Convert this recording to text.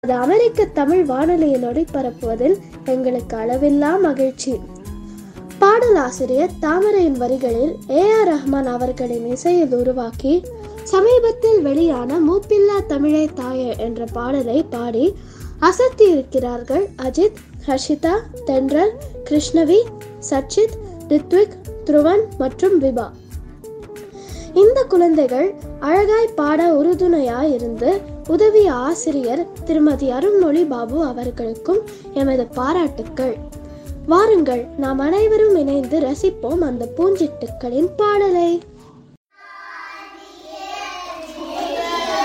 அது அமெரிக்க தமிழ் வானொலியில் ஒளிபரப்புவதில் எங்களுக்கு அளவில்லா மகிழ்ச்சி பாடலாசிரியர் தாமரையின் வரிகளில் ஏ ஆர் ரஹ்மான் அவர்களின் இசையில் உருவாக்கி சமீபத்தில் வெளியான மூப்பில்லா தமிழே தாயே என்ற பாடலை பாடி அசத்தி இருக்கிறார்கள் அஜித் ஹர்ஷிதா தென்றல் கிருஷ்ணவி சச்சித் ரித்விக் துருவன் மற்றும் விபா இந்த குழந்தைகள் அழகாய் பாட உறுதுணையாய் இருந்து உதவிய ஆசிரியர் திருமதி அருண்மொழி பாபு அவர்களுக்கும் எமது பாராட்டுக்கள் வாருங்கள் நாம் அனைவரும் இணைந்து ரசிப்போம் அந்த பூஞ்சிட்டுக்களின் பாடலை